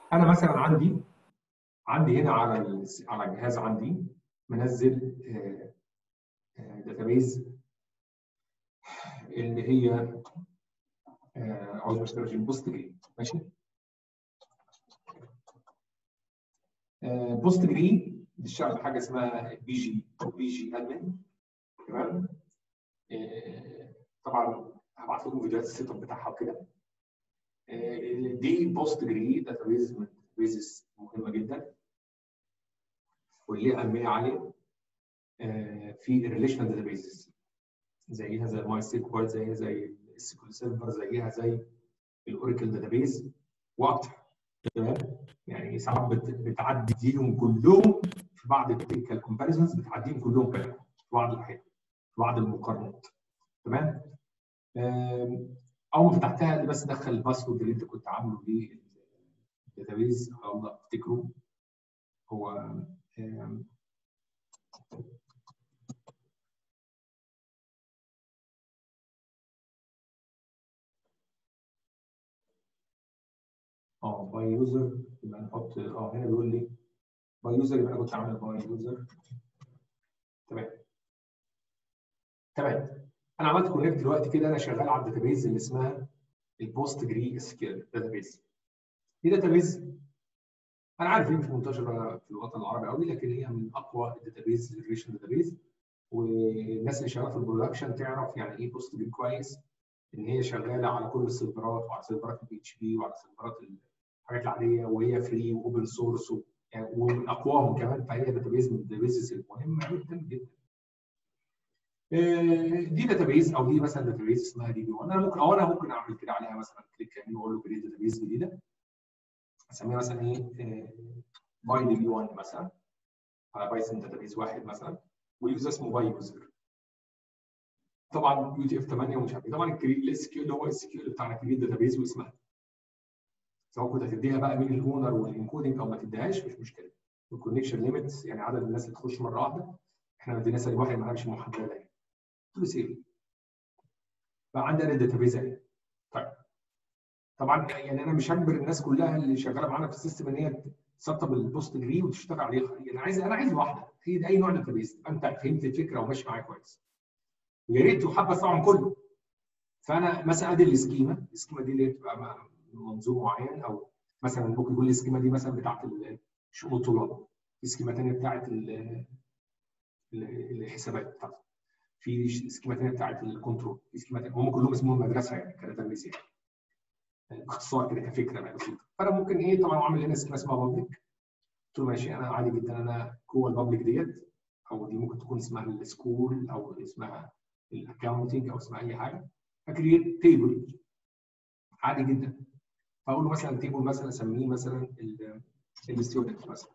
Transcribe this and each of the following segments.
انا مثلا عندي عندي هنا على ال- على الجهاز عندي منزل داتابيز اللي هي آه، عاوز بستخدم بوست جري ماشي بوست جري بتشتغل بحاجه اسمها بي جي او بي جي ادمن تمام آه، طبعا هبعت لكم فيديوهات السيت اب بتاعها وكده آه، دي بوست جري داتابيز من الداتابيزز مهمه جدا واللي ليها اهميه عاليه آه، في الريليشنال داتابيزز زيها زي الماي سيكوال زيها زي السيكول سيرفر زيها زي الاوراكل داتابيز واكتر تمام يعني ساعات بت- بتعديهم كلهم في بعض التكنيكال كومباريزونز بتعديهم كلهم كمان في بعض الاحيان في بعض المقارنات تمام آم، اول ما فتحتها اللي بس دخل الباسورد اللي انت كنت عامله للداتابيز الله افتكره هو آم، اه باي يوزر يبقى نحط اه هنا بيقول لي باي يوزر يبقى انا كنت عامل باي يوزر تمام تمام انا عملت كونكت دلوقتي كده انا شغال على الداتابيز اللي اسمها البوست جري اس كيو داتابيز دي داتابيز انا عارف هي مش منتشره في الوطن العربي قوي لكن هي من اقوى الداتابيز الريليشن داتابيز والناس اللي شغاله في البرودكشن تعرف يعني ايه بوست جري كويس ان هي شغاله على كل السيرفرات وعلى سيرفرات البي اتش بي وعلى سيرفرات الحاجات العاديه وهي فري واوبن سورس يعني ومن اقواهم كمان فهي داتابيز من الداتابيزز المهمه جدا جدا. آه، دي داتابيز او دي مثلا داتابيز اسمها دي بي 1 انا ممكن او انا ممكن اعمل كده عليها مثلا كليك يمين واقول له كريت داتابيز جديده اسميها مثلا ايه باي دي بي 1 مثلا على بايثون داتابيز واحد مثلا ويوزر اسمه باي يوزر طبعا يو تي اف 8 ومش عارف ايه طبعا الكريت الاس كيو اللي هو اس كيو بتاع كريت داتابيز واسمها سواء كنت هتديها بقى مين الاونر والانكودنج او ما تديهاش مش مشكله والكونكشن ليميتس يعني عدد الناس اللي تخش مره واحده احنا ما اديناش لواحد ما مش محدده يعني قلت له سيف بقى عندي انا الداتابيز اهي طيب طبعا يعني انا مش هجبر الناس كلها اللي شغاله معانا في السيستم ان هي تسطب البوست جري وتشتغل عليها يعني عايز انا عايز واحده هي دي اي نوع داتابيز تبقى انت فهمت الفكره وماشي معايا كويس ويا ريت تحبذ طبعا كله فانا مثلا ادي السكيما السكيما دي اللي بتبقى مع منظور معين او مثلا ممكن يكون السكيما دي مثلا بتاعت ال- شؤون الطلاب في سكيما ثانيه بتاعت ال- ال- الحسابات بتاعتها في سكيما ثانيه بتاعت الكنترول في سكيما ثانيه هم كلهم اسمهم مدرسه يعني كداتابيز يعني باختصار كده كفكره يعني بسيطه فانا ممكن ايه طبعا اعمل هنا سكيما اسمها بابليك قلت له ماشي انا عادي جدا انا جوه البابليك ديت او دي ممكن تكون اسمها السكول او اسمها الاكونتنج او اسمها اي حاجه فكريت تيبل عادي جدا فاقول له مثلا تيبل مثلا اسميه مثلا الستودنت مثلا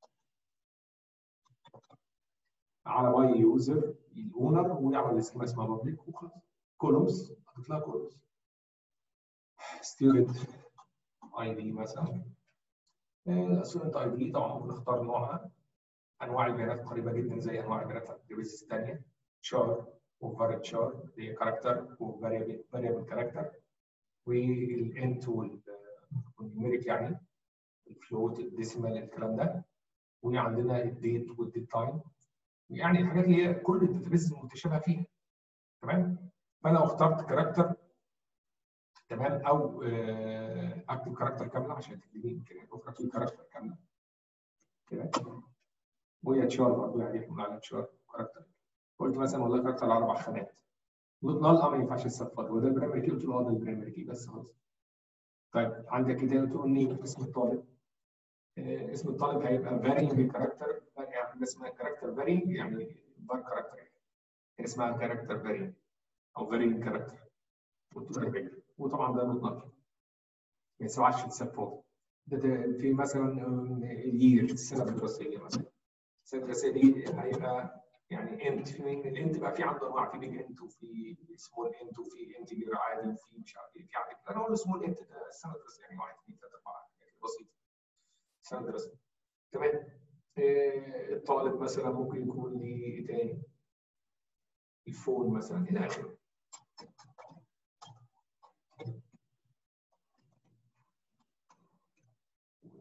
على باي يوزر الاونر ويعمل سكيما اسمها بابليك وخلاص كولومز اضيف لها كولومز ستودنت اي دي مثلا ستودنت اي دي طبعا ممكن اختار نوعها انواع البيانات قريبه جدا زي انواع البيانات بتاعت الداتابيز الثانيه شار وفاريت شار اللي هي كاركتر وفاريبل كاركتر والانت والنيوميريك يعني الفلوت الديسيمال الكلام ده وعندنا الديت والديت تايم يعني الحاجات اللي هي كل الداتابيز متشابهه فيها تمام فانا لو اخترت كاركتر تمام او آه، اكتب كاركتر كامله عشان تديني امكانيات اخرى في كاركتر كامله كده وهي تشار برضه يعني احنا على تشار كاركتر قلت مثلا والله كاركتر على اربع خانات نال اه ما ينفعش الصفات وده البرايمري كي قلت له اه ده البرايمري كي بس خلاص طيب عندك كده قلت له نيم اسم الطالب آه، اسم الطالب هيبقى فارينج كاركتر يعني حاجه اسمها كاركتر فارينج يعني فار كاركتر يعني اسمها كاركتر فارينج او فارينج كاركتر قلت له فارينج وطبعا ده مطلق ما ينفعش تساب فاضي ده ده في مثلا الير السنه الدراسيه مثلا السنه الدراسيه دي هيبقى يعني انت في الانت بقى في عنده انواع في بيج انت وفي سمول انت وفي انتجر عادي وفي مش عارف ايه في عادي انا اقول سمول انت ده السنه الدراسيه يعني 1 2 3 4 بسيط السنه الدراسيه تمام آه، الطالب مثلا ممكن يكون ليه ايه تاني الفون مثلا الى اخره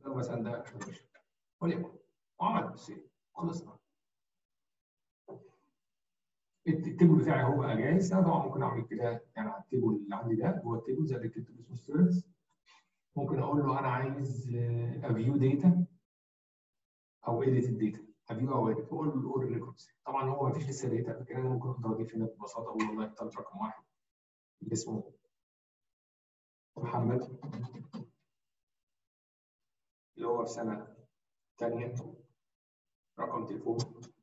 لو مثلا ده وليكن وعملت سيف خلصنا التيبل بتاعي هو بقى جاهز انا طبعا ممكن اعمل كده يعني على التيبل اللي عندي ده هو التيبل زي اللي كتبته اسمه ستيرنز ممكن اقول له انا عايز افيو داتا او اديت الداتا افيو او اديت واقول له الاور ريكوردز طبعا هو ما فيش لسه داتا لكن انا ممكن اقدر اضيف هنا ببساطه اقول والله اخترت رقم واحد اللي اسمه محمد اللي هو في سنه ثانيه رقم تليفون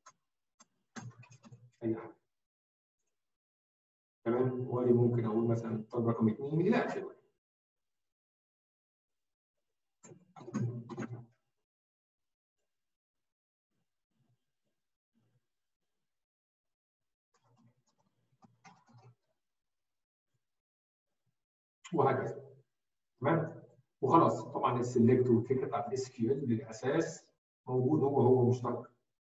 اي حاجه تمام وادي ممكن اقول مثلا طب رقم اثنين الى اخره وهكذا تمام وخلاص طبعا السلكت والفكره بتاعت الاس كيو ال بالاساس موجود هو هو مشترك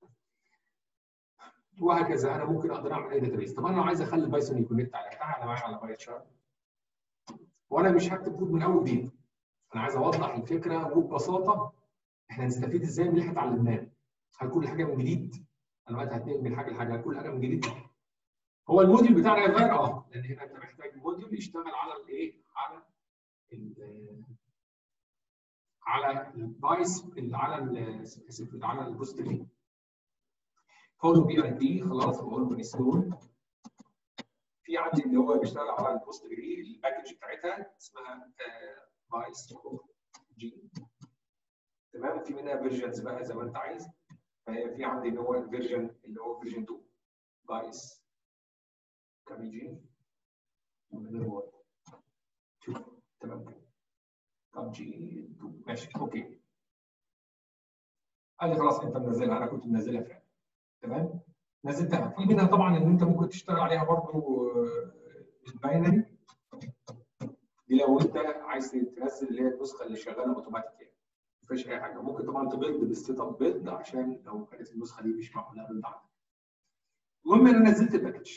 وهكذا انا ممكن اقدر اعمل اي داتابيس طب انا لو عايز اخلي بايثون يكونكت على تعالى معايا على بايت شارت وانا مش هكتب كود من اول وجديد انا عايز اوضح الفكره وببساطه احنا هنستفيد ازاي من اللي احنا اتعلمناه هل كل حاجه من جديد انا وقت هتنقل من حاجه لحاجه هل كل حاجه من جديد هو الموديول بتاعنا هيتغير اه لان هنا انت محتاج موديول يشتغل على الايه على ال على البايس على ال على البوست لينك فولو بي اي دي خلاص بقول له انستول في عندي اللي هو بيشتغل على البوست جري الباكج بتاعتها اسمها بايس جي تمام في منها فيرجنز بقى زي ما انت عايز فهي في عندي اللي هو الفيرجن اللي هو فيرجن 2 بايس كابي جي من غير وورد شوف تمام كده طب جي 2 ماشي اوكي قال لي خلاص انت منزلها انا كنت منزلها فعلا تمام نزلتها في منها طبعا ان انت ممكن تشتغل عليها برضو الباينري دي لو انت عايز تنزل اللي هي النسخه اللي شغاله اوتوماتيك يعني ما فيهاش اي حاجه ممكن طبعا تبيلد بالسيت اب بيلد عشان لو كانت النسخه دي مش معموله بيلد عندك المهم انا نزلت الباكج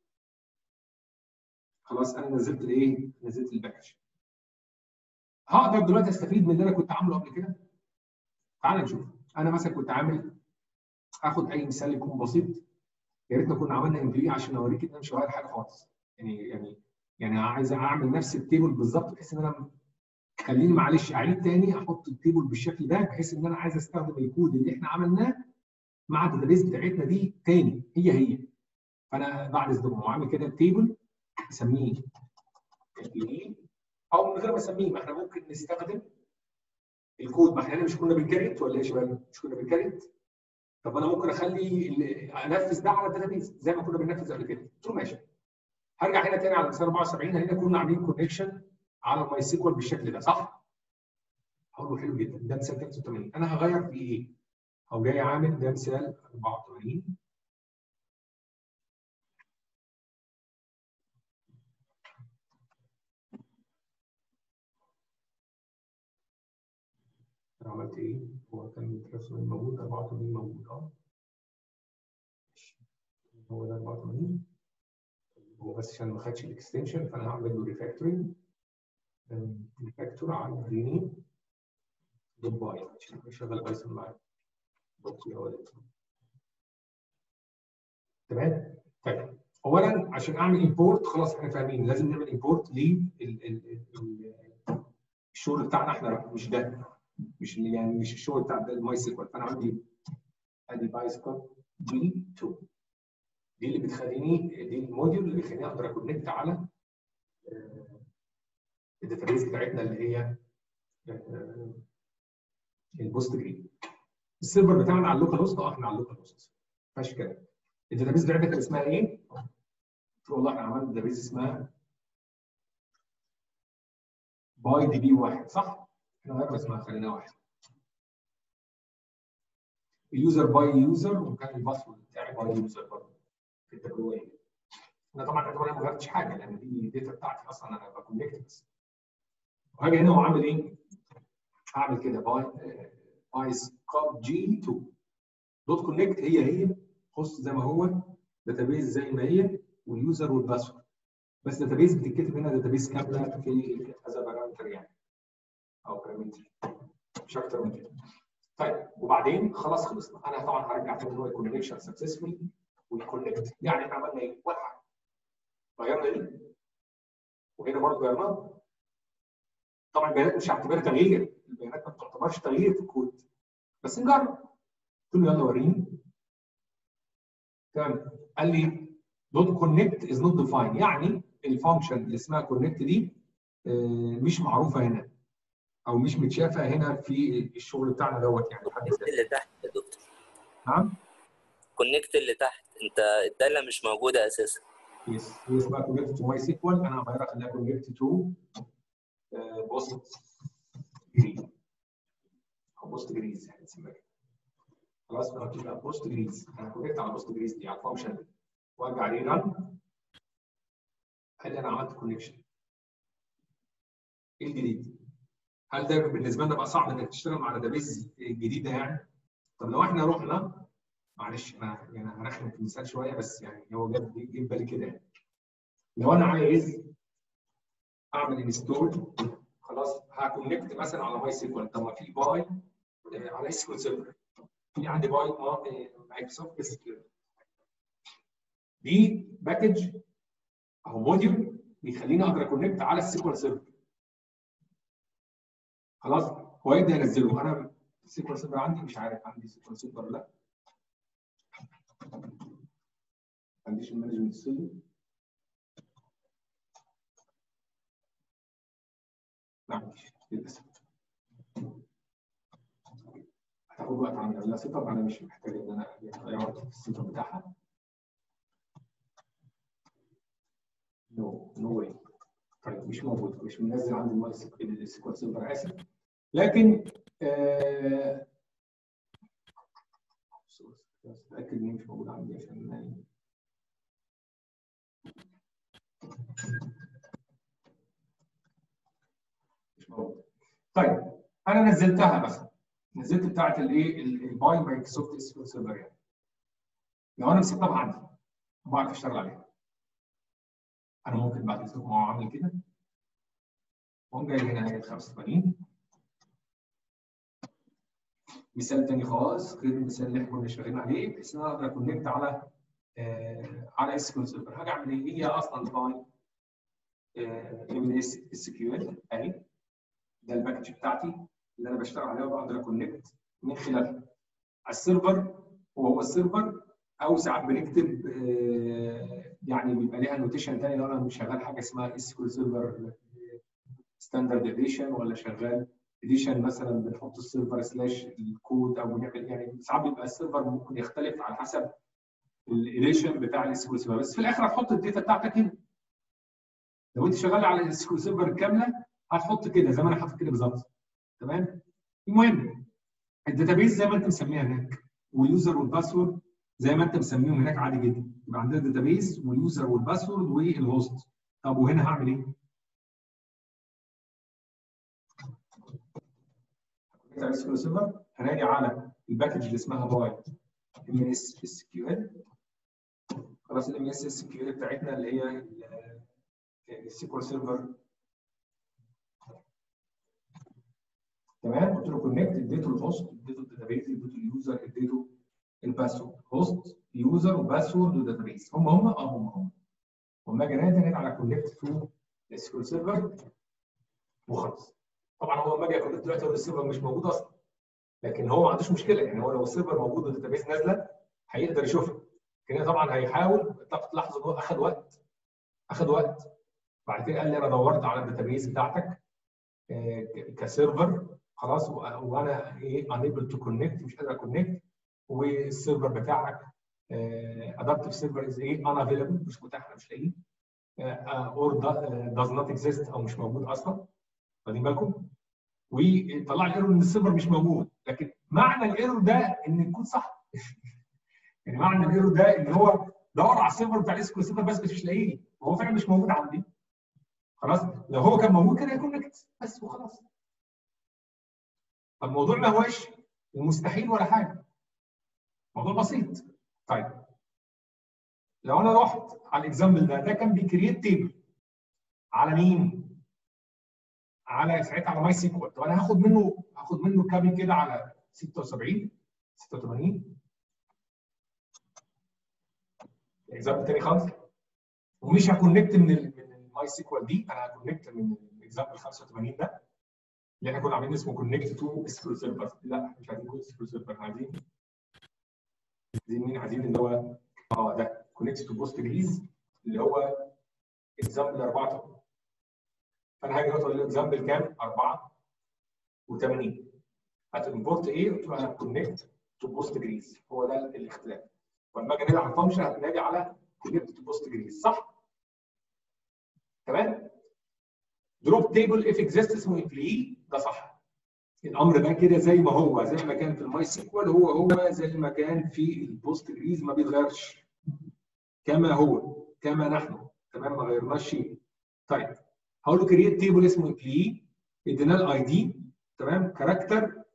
خلاص انا نزلت الايه؟ نزلت الباكج هقدر دلوقتي استفيد من اللي انا كنت عامله قبل كده تعال نشوف انا مثلا كنت عامل اخد اي مثال يكون بسيط يا ريتنا كنا عملنا امبلي عشان اوريك ان انا مش هغير حاجه خالص يعني يعني يعني عايز اعمل نفس التيبل بالظبط بحيث ان انا خليني معلش اعيد تاني احط التيبل بالشكل ده بحيث ان انا عايز استخدم الكود اللي احنا عملناه مع الداتابيس بتاعتنا دي تاني هي هي فانا بعد اصدقائهم وعامل كده التيبل اسميه او من غير ما اسميه ما احنا ممكن نستخدم الكود ما احنا مش كنا بنكريت ولا ايه يا شباب؟ مش كنا بنكريت؟ طب انا ممكن اخلي انفذ ده على الداتابيس زي ما كنا بننفذ قبل كده قلت له ماشي هرجع هنا تاني على مثال 74 هنا كنا عاملين كونكشن على الماي سيكوال بالشكل ده صح؟ هقول له حلو جدا ده مثال 83 انا هغير فيه ايه؟ او جاي عامل ده مثال 84 انا عملت ايه؟ هو كان الرسم موجود 84 موجود اه هو ده 84 هو بس عشان ما خدش الاكستنشن فانا هعمل له ريفاكتورنج ريفاكتور على ريني دوت باي عشان اشغل بايثون معايا تمام؟ طيب اولا عشان اعمل امبورت خلاص احنا فاهمين لازم نعمل امبورت للشغل بتاعنا احنا مش ده مش يعني مش الشغل بتاع الماي سيكوال فانا عندي ادي بايسكول دي 2 دي اللي بتخليني دي الموديول اللي بيخليني اقدر اكونكت على الداتابيز بتاعتنا اللي هي البوست جريد السيرفر بتاعنا على اللوكال هوست اه احنا على اللوكال هوست ما فيهاش كده الداتابيز بتاعتنا كان اسمها ايه؟ قلت له والله احنا عملنا داتابيز اسمها باي دي بي واحد صح؟ احنا غيرنا اسمها خليناها واحد اليوزر باي يوزر وكان الباسورد بتاعي باي يوزر برضه في التجربه انا طبعا اعتبر انا ما غيرتش حاجه لان دي داتا بتاعتي اصلا انا بكونكت بس وهاجي هنا واعمل ايه؟ هعمل كده باي بايس كاب جي 2 دوت كونكت هي هي هوست زي ما هو داتابيز زي ما هي واليوزر والباسورد بس داتابيز بتتكتب هنا داتابيز كامله في كذا بارامتر يعني او بارامتر مش اكتر من كده طيب وبعدين خلاص خلصنا انا طبعا هرجع تاني ان هو الكونكشن سكسسفول والكونكت يعني احنا عملنا ايه؟ ولا حاجه غيرنا دي وهنا برضه غيرناها طبعا البيانات مش هعتبرها تغيير البيانات ما بتعتبرش تغيير في الكود بس نجرب قلت له يلا وريني تمام قال لي دوت كونكت از نوت ديفاين يعني الفانكشن اللي اسمها كونكت دي آه، مش معروفه هنا او مش متشافه هنا في الشغل بتاعنا دوت يعني لحد كونكت اللي تحت يا دكتور نعم كونكت اللي تحت انت الداله مش موجوده اساسا يس هي اسمها كونكت تو ماي سيكوال انا هغيرها خليها كونكت تو بوست جريز او بوست جريز هنسميها كده. خلاص انا قلت لها بوست جريز انا كونكت على بوست جريز دي على الفانكشن دي وارجع عليه رن قال لي انا عملت كونكشن ايه الجديد؟ هل ده بالنسبه لنا بقى صعب انك تشتغل مع داتابيز جديده يعني؟ طب لو احنا رحنا معلش انا يعني هرخم في المثال شويه بس يعني هو جاب جه في بالي كده يعني. لو انا عايز اعمل انستول خلاص هكونكت مثلا على ماي سيكوال طب ما في باي آه، على سيكوال سيرفر في عندي باي مايكروسوفت سكيور دي باكج او موديول بيخليني اقدر اكونكت على السيكوال سيرفر خلاص هو يبدا ينزله انا السيكوال سيرفر عندي مش عارف عندي سيكوال سيرفر ولا لا ما عنديش المانجمنت سيستم لا مفيش للاسف هتاخد وقت على ما اعملها سيت اب انا مش محتاج ان انا اضيع وقت في السيت اب بتاعها نو نو واي طيب مش موجود مش منزل عندي الماي السيكوال سيرفر اسف لكن آه بس اتاكد ان هي مش موجود عندي عشان يعني مش موجود طيب انا نزلتها مثلا نزلت بتاعت الايه الباي مايكروسوفت سكيول سيرفر يعني لو انا مسطبها عندي وبعرف اشتغل عليها انا ممكن بعد اذنكم اقوم عامل كده واقوم جاي هنا هي 85 مثال تاني خالص غير المثال اللي احنا كنا شغالين عليه بحيث ان انا اقدر اكونكت على آه على اس كيو سيرفر هاجي اعمل ايه؟ هي اصلا باي ام اس اس كيو ال اهي ده الباكج بتاعتي اللي انا بشتغل عليها وبقدر اكونكت من خلالها على السيرفر وهو السيرفر او ساعات بنكتب آه يعني بيبقى ليها نوتيشن تاني لو انا مش شغال حاجه اسمها اس كيو سيرفر ستاندرد اديشن ولا شغال اديشن مثلا بنحط السيرفر سلاش الكود او بنعمل يعني ساعات بيبقى السيرفر ممكن يختلف على حسب الاديشن بتاع السكيول سيرفر بس في الاخر هتحط الداتا بتاعتك هنا لو انت شغال على السكيول سيرفر الكامله هتحط كده زي ما انا حاطط كده بالظبط تمام المهم الداتابيز زي ما انت مسميها هناك واليوزر والباسورد زي ما انت مسميهم هناك عادي جدا يبقى عندنا داتابيز واليوزر والباسورد والهوست طب وهنا هعمل ايه؟ بتاع السكيول سيرفر هنادي على الباكج اللي اسمها باي ام اس اس كيو ال خلاص الام اس اس كيو ال بتاعتنا اللي هي السيكوال سيرفر تمام قلت له كونكت اديته الهوست اديته الداتابيز اديته اليوزر اديته الباسورد هوست يوزر وباسورد وداتابيز هم هم اه هم هم وما اجي انادي انادي على كونكت تو السكيول سيرفر وخلاص طبعا هو لما اجي اكونكت دلوقتي هو السيرفر مش موجود اصلا لكن هو ما عندوش مشكله يعني هو لو السيرفر موجود والداتابيز نازله هيقدر يشوفها لكن طبعا هيحاول تلاحظوا ان هو اخذ وقت اخذ وقت بعد كده قال لي انا دورت على الداتابيز بتاعتك كسيرفر خلاص وانا ايه unable تو كونكت مش قادر اكونكت والسيرفر بتاعك ادابتيف سيرفر از ايه unavailable مش متاح انا مش لاقيه اور does not exist او مش موجود اصلا واخدين بالكم؟ وطلع لي ايرور ان السيرفر مش موجود لكن معنى الايرور ده ان يكون صح يعني معنى الايرور ده ان هو دور على السيرفر بتاع الاسكيول سيرفر بس مش لاقيه وهو فعلا مش موجود عندي خلاص لو هو كان موجود كان هيكونكت بس وخلاص فالموضوع ما هوش مستحيل ولا حاجه موضوع بسيط طيب لو انا رحت على الاكزامبل ده ده كان بيكريت تيبل على مين؟ على ساعتها على ماي سيكوال طب انا هاخد منه هاخد منه كابل كده على 76 86 اكزامبل تاني خالص ومش هكونكت من ال من الماي سيكوال دي انا هكونكت من الاكزامبل 85 ده اللي احنا كنا عاملين اسمه كونكت تو سكرو سيرفر لا مش عايزين سكرو سيرفر عايزين عايزين مين عايزين اللي هو اه ده كونكت تو بوست جريز اللي هو اكزامبل 4 فانا هاجي اقول له اكزامبل كام 4 و80 هتمبورت ايه قلت له هتكونكت تو بوست جريز هو ده الاختلاف ولما اجي انادي على الفانكشن هتنادي على كونكت تو بوست جريز صح تمام دروب تيبل اف اكزيست اسمه امبلي ده صح الامر ده كده زي ما هو زي ما كان في الماي سيكوال هو هو زي ما كان في البوست جريز ما بيتغيرش كما هو كما نحن تمام ما غيرناش شيء طيب هقول له كرييت تيبل اسمه امبلي ادينا الاي دي تمام كاركتر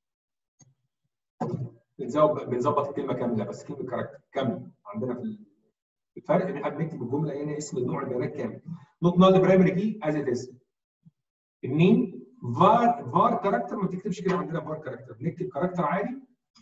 بنظبط بنظبط الكلمه كامله بس كلمه كاركتر كامله عندنا في الفرق ان احنا بنكتب الجمله هنا اسم نوع البيانات كامل نوت نال برايمري كي از ات از النيم فار فار كاركتر ما بتكتبش كده عندنا فار كاركتر بنكتب كاركتر عادي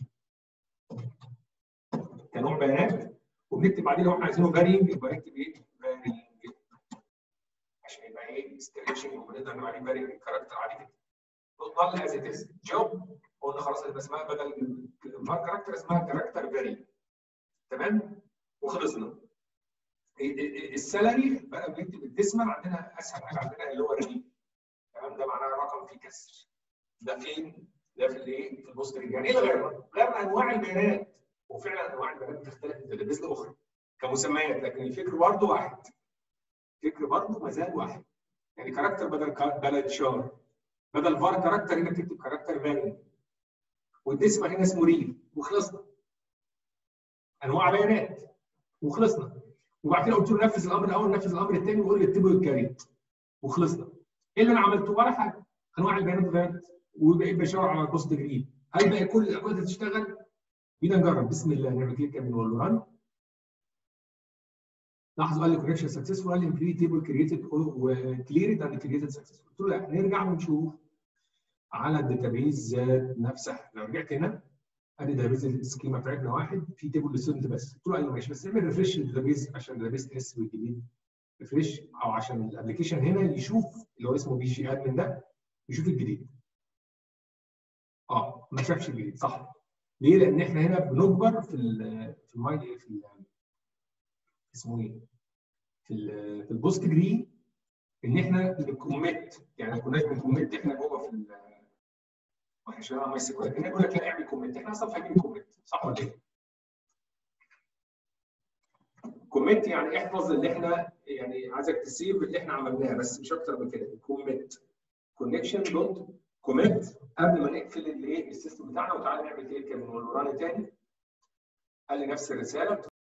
كنوع بيانات وبنكتب بعدين لو احنا عايزينه فارينج يبقى نكتب ايه؟ فارينج عشان يبقى ايه ستريتشنج ونقدر نعمل عليه فارينج كاركتر عادي كده نوت نال از ات از جوب قلنا خلاص يبقى اسمها بدل فار كاركتر اسمها كاركتر فارينج تمام؟ وخلصنا السالري بقى بنكتب الديسمال عندنا اسهل حاجه عندنا اللي هو الريم تمام ده معناه رقم فيه كسر ده فين؟ ده في الايه؟ في البوست يعني ايه غيرنا؟ غيرنا انواع البيانات وفعلا انواع البيانات بتختلف من تدريس لاخرى كمسميات لكن الفكر برضه واحد الفكر برضه ما زال واحد يعني كاركتر بدل بدل شار بدل فار كاركتر هنا بتكتب كاركتر فاليو والديسمال هنا اسمه ريل وخلصنا انواع بيانات وخلصنا وبعد كده قلت له نفذ الامر الاول نفذ الامر الثاني وقول لي اكتبه الكاريت وخلصنا ايه اللي انا عملته ولا حاجه انواع البيانات اتغيرت وبقيت بشاور على البوست جديد هل بقى كل الاكواد تشتغل بينا نجرب بسم الله نعمل كليك من ونقول له ران لاحظوا قال لي كونكشن سكسسفول قال لي امبلي تيبل كريتد وكليرد اند كريتد سكسسفول قلت له لا نرجع ونشوف على الداتابيز ذات نفسها لو رجعت هنا ادي داتابيز السكيما بتاعتنا واحد في تيبل للستودنت بس قلت له ايوه ماشي بس اعمل ريفرش للداتابيز عشان الداتابيز تحس بالجديد ريفرش او عشان الابلكيشن هنا يشوف اللي هو اسمه بي جي ادمن ده يشوف الجديد اه ما شافش الجديد صح ليه؟ لان احنا هنا بنجبر في ال في الماي في ال اسمه ايه؟ في ال في البوست جري ان احنا بنكوميت يعني ما كناش بنكوميت احنا جوه في ال واحنا شغالين على ماي سيكوال هنا يقول لك لا اعمل كوميت احنا اصلا فاهمين كوميت صح ولا ايه؟ كوميت يعني احفظ اللي احنا يعني عايزك تسيب اللي احنا عملناه بس مش اكتر من كده كوميت كونكشن دوت كوميت قبل ما نقفل الايه السيستم بتاعنا وتعالى نعمل كده من ران تاني قال لي نفس الرساله